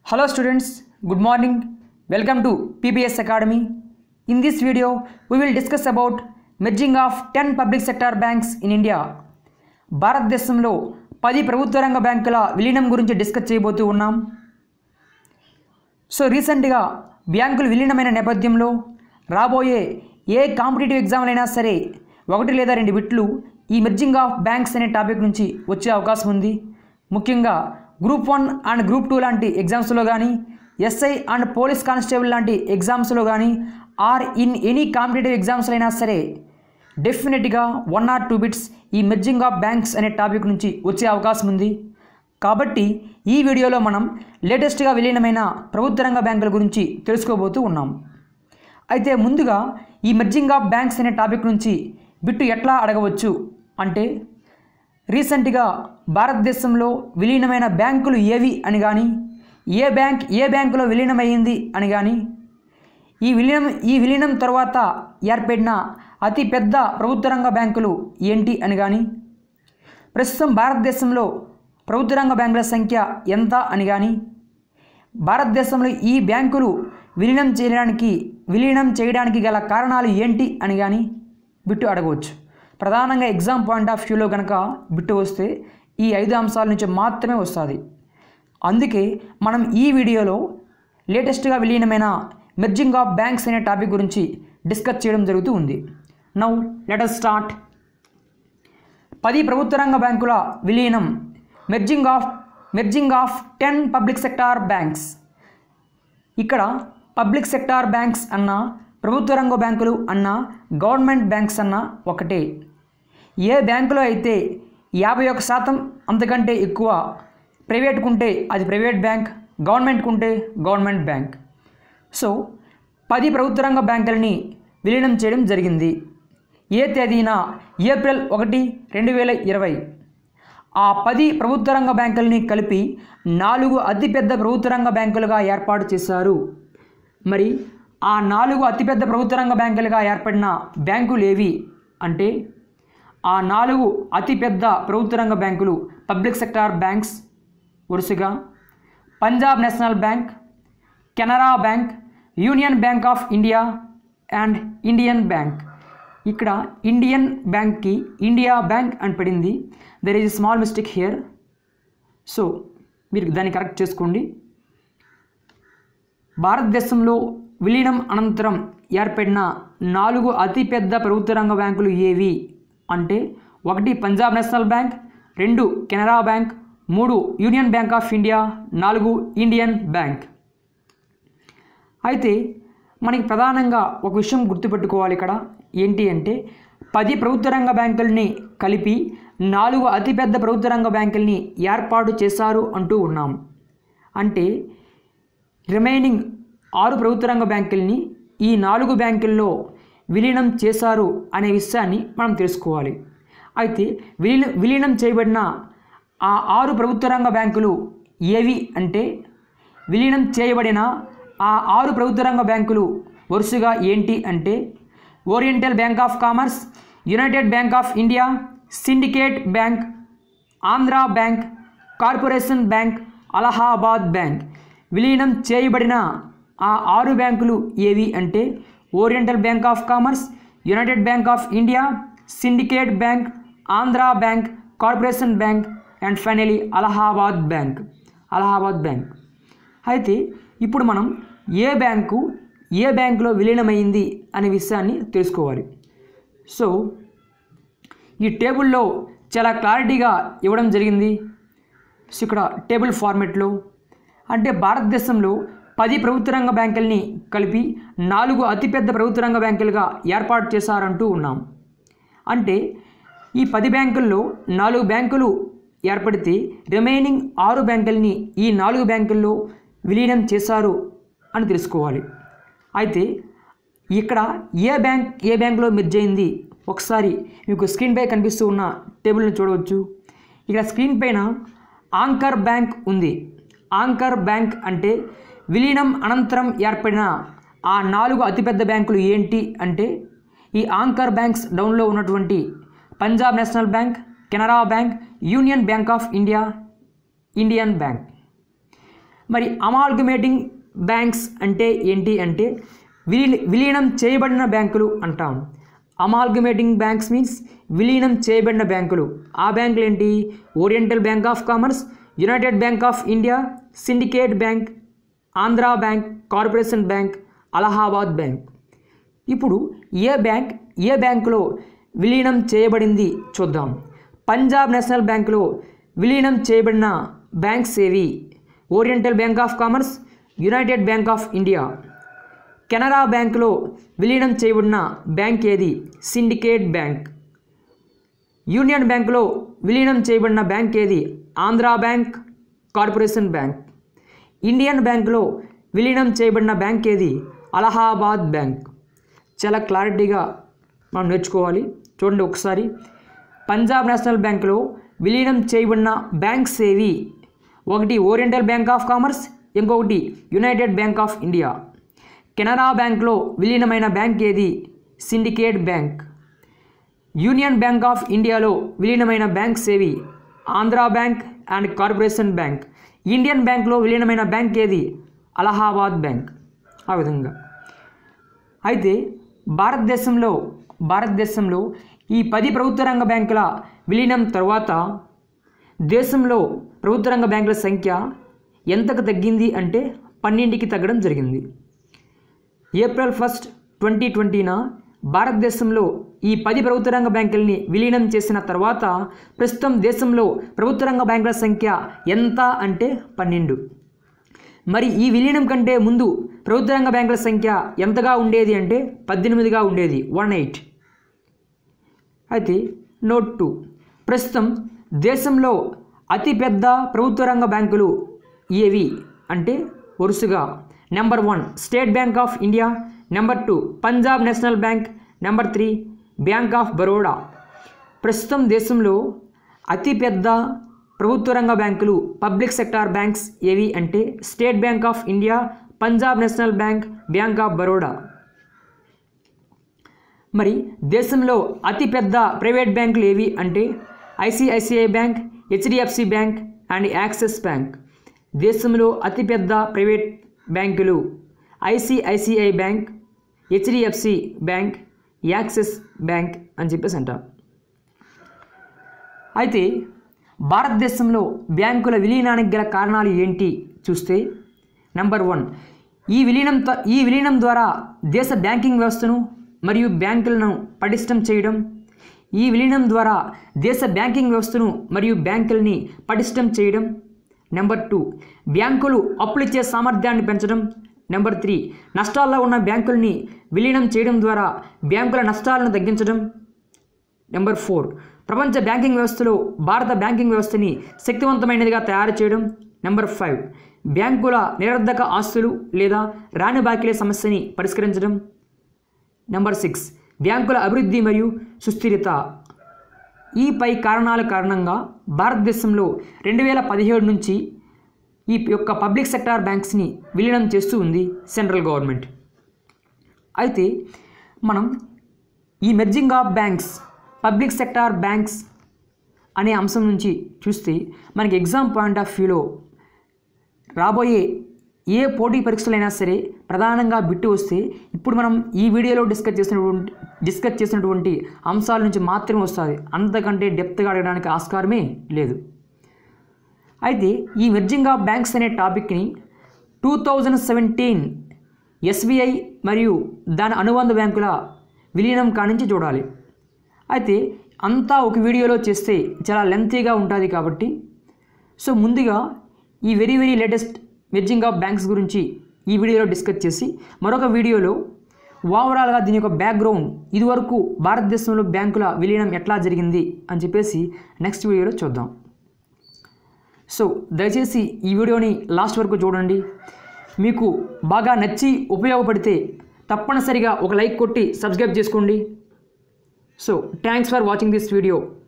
Hello students, good morning. Welcome to PBS Academy. In this video, we will discuss about merging of 10 public sector banks in India. భారతదేశంలో పది ప్రభుత్వ రంగ బ్యాంకుల విలీనం గురించి discuss చేయబోతూ ఉన్నాం సో రీసెంట్గా బ్యాంకులు విలీనమైన నేపథ్యంలో రాబోయే ఏ కాంపిటేటివ్ ఎగ్జామ్లైనా సరే ఒకటి లేదా రెండు బిట్లు ఈ మెర్జింగ్ ఆఫ్ బ్యాంక్స్ అనే టాపిక్ నుంచి వచ్చే అవకాశం ఉంది ముఖ్యంగా group one and group two లాంటి ఎగ్జామ్స్లో కానీ ఎస్ఐ అండ్ పోలీస్ కానిస్టేబుల్ లాంటి ఎగ్జామ్స్లో కానీ ఆర్ ఇన్ ఎనీ కాంపిటేటివ్ ఎగ్జామ్స్లో అయినా సరే డెఫినెట్గా వన్ ఆర్ టూ బిట్స్ ఈ మెర్జింగ్ ఆఫ్ బ్యాంక్స్ అనే టాపిక్ నుంచి వచ్చే అవకాశం ఉంది కాబట్టి ఈ వీడియోలో మనం లేటెస్ట్గా విలీనమైన ప్రభుత్వ రంగ బ్యాంకుల గురించి తెలుసుకోబోతూ ఉన్నాం అయితే ముందుగా ఈ మెర్జింగ్ ఆఫ్ బ్యాంక్స్ అనే టాపిక్ నుంచి బిట్టు ఎట్లా అడగవచ్చు అంటే రీసెంట్గా భారతదేశంలో విలీనమైన బ్యాంకులు ఏవి అని కానీ ఏ బ్యాంక్ ఏ బ్యాంకులో విలీనమైంది అని కానీ ఈ విలీనం ఈ విలీనం తర్వాత ఏర్పడిన అతి పెద్ద ప్రభుత్వ రంగ బ్యాంకులు ఏంటి అని కానీ ప్రస్తుతం భారతదేశంలో ప్రభుత్వ రంగ బ్యాంకుల సంఖ్య ఎంత అని కానీ భారతదేశంలో ఈ బ్యాంకులు విలీనం చేయడానికి విలీనం చేయడానికి గల కారణాలు ఏంటి అని కానీ బిట్టు అడగవచ్చు ప్రధానంగా ఎగ్జామ్ పాయింట్ ఆఫ్ వ్యూలో కనుక బిట్టు వస్తే ఈ ఐదు అంశాల నుంచి మాత్రమే వస్తుంది అందుకే మనం ఈ వీడియోలో లేటెస్ట్గా విలీనమైన మెర్జింగ్ ఆఫ్ బ్యాంక్స్ అనే టాపిక్ గురించి డిస్కస్ చేయడం జరుగుతూ ఉంది నౌ లెట్ స్టార్ట్ పది ప్రభుత్వ రంగ బ్యాంకుల విలీనం merging of merging of ten public sector banks ఇక్కడ పబ్లిక్ సెక్టార్ బ్యాంక్స్ అన్న ప్రభుత్వ రంగ బ్యాంకులు అన్న గవర్నమెంట్ బ్యాంక్స్ అన్న ఒకటే ఏ బ్యాంకులో అయితే యాభై ఒక శాతం అంతకంటే ఎక్కువ ప్రైవేట్కుంటే అది ప్రైవేట్ బ్యాంక్ గవర్నమెంట్కుంటే గవర్నమెంట్ బ్యాంక్ సో పది ప్రభుత్వ రంగ బ్యాంకులని విలీనం చేయడం జరిగింది ఏ తేదీన ఏప్రిల్ ఒకటి రెండు వేల ఇరవై ఆ పది ప్రభుత్వ రంగ బ్యాంకులని కలిపి నాలుగు అతిపెద్ద ప్రభుత్వ రంగ బ్యాంకులుగా ఏర్పాటు చేశారు మరి ఆ నాలుగు అతిపెద్ద ప్రభుత్వ రంగ బ్యాంకులుగా ఏర్పడిన బ్యాంకులు ఏవి అంటే ఆ నాలుగు అతిపెద్ద ప్రభుత్వ రంగ బ్యాంకులు పబ్లిక్ సెక్టార్ బ్యాంక్స్ వరుసగా Punjab national bank Canara bank union bank of India and Indian bank ఇక్కడ ఇండియన్ బ్యాంక్కి ఇండియా బ్యాంక్ అని పడింది there is small mistake here so మీరు దాన్ని కరెక్ట్ చేసుకోండి భారతదేశంలో విలీనం అనంతరం ఏర్పడిన నాలుగు అతిపెద్ద ప్రభుత్వ రంగ బ్యాంకులు ఏవి అంటే ఒకటి పంజాబ్ నేషనల్ బ్యాంక్ రెండు కెనరా బ్యాంక్ మూడు యూనియన్ బ్యాంక్ ఆఫ్ ఇండియా నాలుగు ఇండియన్ బ్యాంక్ అయితే మనకి ప్రధానంగా ఒక విషయం గుర్తుపెట్టుకోవాలి ఇక్కడ ఏంటి అంటే పది ప్రభుత్వ రంగ బ్యాంకుల్ని కలిపి నాలుగు అతిపెద్ద ప్రభుత్వ రంగ బ్యాంకుల్ని ఏర్పాటు చేశారు అంటూ ఉన్నాం అంటే రిమైనింగ్ ఆరు ప్రభుత్వ రంగ బ్యాంకుల్ని ఈ నాలుగు బ్యాంకుల్లో విలీనం చేశారు అనే విషయాన్ని మనం తెలుసుకోవాలి అయితే విలీనం విలీనం చేయబడిన ఆ ఆరు ప్రభుత్వ రంగ బ్యాంకులు ఏవి అంటే విలీనం చేయబడిన ఆ ఆరు ప్రభుత్వ రంగ బ్యాంకులు వరుసగా ఏంటి అంటే oriental bank of commerce united bank of India syndicate bank Andhra bank corporation bank Allahabad bank విలీనం చేయబడిన ఆ ఆరు బ్యాంకులు ఏవి అంటే oriental bank of commerce united bank of India syndicate bank Andhra bank corporation bank and finally Allahabad bank Allahabad bank అయితే ఇప్పుడు మనం ఏ బ్యాంకు ఏ బ్యాంకులో విలీనమైంది అనే విషయాన్ని తెలుసుకోవాలి సో ఈ టేబుల్లో చాలా క్లారిటీగా ఇవ్వడం జరిగింది సో ఇక్కడ టేబుల్ ఫార్మెట్లో అంటే భారతదేశంలో పది ప్రభుత్వ రంగ బ్యాంకుల్ని కలిపి నాలుగు అతిపెద్ద ప్రభుత్వ రంగ బ్యాంకులుగా ఏర్పాటు చేశారంటూ ఉన్నాం అంటే ఈ పది బ్యాంకుల్లో నాలుగు బ్యాంకులు ఏర్పడితే రిమైనింగ్ ఆరు బ్యాంకుల్ని ఈ నాలుగు బ్యాంకుల్లో విలీనం చేశారు అని తెలుసుకోవాలి అయితే ఇక్కడ ఏ బ్యాంక్ ఏ బ్యాంకులో మెర్జ్ అయింది ఒకసారి మీకు స్క్రీన్ పై కనిపిస్తూ ఉన్న టేబుల్ని చూడవచ్చు ఇక్కడ స్క్రీన్ పైన ఆంకర్ బ్యాంక్ ఉంది ఆంకర్ బ్యాంక్ అంటే విలీనం అనంతరం ఏర్పడిన ఆ నాలుగు అతిపెద్ద బ్యాంకులు ఏంటి అంటే ఈ ఆంకర్ బ్యాంక్స్ డౌన్లో ఉన్నటువంటి Punjab national bank Canara bank union bank of India Indian bank మరి అమాల్గమేటింగ్ బ్యాంక్స్ అంటే ఏంటి అంటే విలీ విలీనం చేయబడిన బ్యాంకులు అంటాం అమాల్గమేటింగ్ బ్యాంక్స్ మీన్స్ విలీనం చేయబడిన బ్యాంకులు ఆ బ్యాంకులు ఏంటి oriental bank of commerce united bank of India syndicate bank Andhra bank corporation bank Allahabad bank ఇప్పుడు ఏ బ్యాంక్ ఏ బ్యాంకులో విలీనం చేయబడింది చూద్దాం పంజాబ్ నేషనల్ బ్యాంకులో విలీనం చేయబడిన బ్యాంక్స్ ఏవి oriental bank of commerce united bank of India Canara బ్యాంకులో విలీనం చేయబడిన బ్యాంక్ ఏది సిండికేట్ బ్యాంక్ యూనియన్ బ్యాంకులో విలీనం చేయబడిన బ్యాంక్ ఏది Andhra bank corporation bank Indian బ్యాంకులో విలీనం చేయబడిన బ్యాంక్ ఏది అలహాబాద్ బ్యాంక్ చాలా క్లారిటీగా మనం నేర్చుకోవాలి చూడండి ఒకసారి పంజాబ్ నేషనల్ బ్యాంకులో విలీనం చేయబడిన బ్యాంక్స్ ఏవి ఒకటి ఓరియంటల్ బ్యాంక్ ఆఫ్ కామర్స్ ఇంకొకటి united bank of India Canara బ్యాంక్లో విలీనమైన బ్యాంక్ ఏది syndicate bank union bank of ఇండియాలో విలీనమైన బ్యాంక్స్ ఏవి Andhra bank and corporation bank Indian బ్యాంక్లో విలీనమైన బ్యాంక్ ఏది అలహాబాద్ బ్యాంక్ ఆ విధంగా అయితే భారతదేశంలో భారతదేశంలో ఈ పది ప్రభుత్వ రంగ బ్యాంకుల విలీనం తర్వాత దేశంలో ప్రభుత్వ రంగ బ్యాంకుల సంఖ్య ఎంతకు తగ్గింది అంటే పన్నెండుకి తగ్గడం జరిగింది ఏప్రిల్ ఫస్ట్ ట్వంటీ ట్వంటీన భారతదేశంలో ఈ పది ప్రభుత్వ రంగ బ్యాంకుల్ని విలీనం చేసిన తర్వాత ప్రస్తుతం దేశంలో ప్రభుత్వ రంగ బ్యాంకుల సంఖ్య ఎంత అంటే పన్నెండు మరి ఈ విలీనం కంటే ముందు ప్రభుత్వ రంగ బ్యాంకుల సంఖ్య ఎంతగా ఉండేది అంటే పద్దెనిమిదిగా ఉండేది వన్ ఎయిట్ అయితే నోట్ టూ ప్రస్తుతం దేశంలో అతిపెద్ద ప్రభుత్వ రంగ బ్యాంకులు ఏవి అంటే వరుసగా number one state bank of India number two Punjab national bank number three bank of Baroda ప్రస్తుతం దేశంలో అతిపెద్ద ప్రభుత్వ రంగ బ్యాంకులు పబ్లిక్ సెక్టార్ బ్యాంక్స్ ఏవి అంటే state bank of India Punjab national bank bank of Baroda మరి దేశంలో అతిపెద్ద ప్రైవేట్ బ్యాంకులు ఏవి అంటే ICICI bank HDFC bank and axis bank దేశంలో అతిపెద్ద ప్రైవేట్ బ్యాంకులు ICICI bank HDFC bank axis bank అని చెప్పేసి అంటాం అయితే భారతదేశంలో బ్యాంకుల విలీనానికి గల కారణాలు ఏంటి చూస్తే నెంబర్ వన్ ఈ విలీనం త- ఈ విలీనం ద్వారా దేశ బ్యాంకింగ్ వ్యవస్థను మరియు బ్యాంకులను పటిష్టం చేయడం ఈ విలీనం ద్వారా దేశ బ్యాంకింగ్ వ్యవస్థను మరియు బ్యాంకుల్ని పటిష్టం చేయడం నెంబర్ టూ బ్యాంకులు అప్పులు ఇచ్చే సామర్థ్యాన్ని పెంచడం నెంబర్ త్రీ నష్టాల్లో ఉన్న బ్యాంకుల్ని విలీనం చేయడం ద్వారా బ్యాంకుల నష్టాలను తగ్గించడం నెంబర్ ఫోర్ ప్రపంచ బ్యాంకింగ్ వ్యవస్థలో భారత బ్యాంకింగ్ వ్యవస్థని శక్తివంతమైనదిగా తయారు చేయడం నెంబర్ ఫైవ్ బ్యాంకుల నిరర్ధక ఆస్తులు లేదా రాని బాకీల సమస్యని పరిష్కరించడం నెంబర్ సిక్స్ బ్యాంకుల అభివృద్ధి మరియు సుస్థిరత ఈ పై కారణాల కారణంగా భారతదేశంలో రెండు వేల పదిహేడు నుంచి ఈ యొక్క పబ్లిక్ సెక్టార్ బ్యాంక్స్ని విలీనం చేస్తూ ఉంది సెంట్రల్ గవర్నమెంట్ అయితే మనం ఈ merging of banks public sector banks అనే అంశం నుంచి చూస్తే మనకి ఎగ్జామ్ పాయింట్ ఆఫ్ వ్యూలో రాబోయే ఏ పోటీ పరీక్షలైనా సరే ప్రధానంగా బిట్టు వస్తే ఇప్పుడు మనం ఈ వీడియోలో డిస్కస్ చేసినటువంటి డిస్కస్ చేసినటువంటి అంశాల నుంచి మాత్రమే వస్తుంది అంతకంటే డెప్త్గా అడగడానికి ఆస్కారమే లేదు అయితే ఈ మెర్జింగ్ ఆఫ్ బ్యాంక్స్ అనే టాపిక్ని టూ థౌజండ్ సెవెంటీన్ ఎస్బీఐ మరియు దాని అనుబంధ బ్యాంకుల విలీనం కానించి చూడాలి అయితే అంతా ఒక వీడియోలో చేస్తే చాలా లెంతీగా ఉంటుంది కాబట్టి సో ముందుగా ఈ very very latest merging of banks గురించి ఈ వీడియోలో డిస్కస్ చేసి మరొక వీడియోలో ఓవరాల్గా దీని యొక్క బ్యాక్గ్రౌండ్ ఇదివరకు భారతదేశంలో బ్యాంకుల విలీనం ఎట్లా జరిగింది అని చెప్పేసి నెక్స్ట్ వీడియోలో చూద్దాం సో దయచేసి ఈ వీడియోని లాస్ట్ వరకు చూడండి మీకు బాగా నచ్చి ఉపయోగపడితే తప్పనిసరిగా ఒక లైక్ కొట్టి సబ్స్క్రైబ్ చేసుకోండి so thanks for watching this video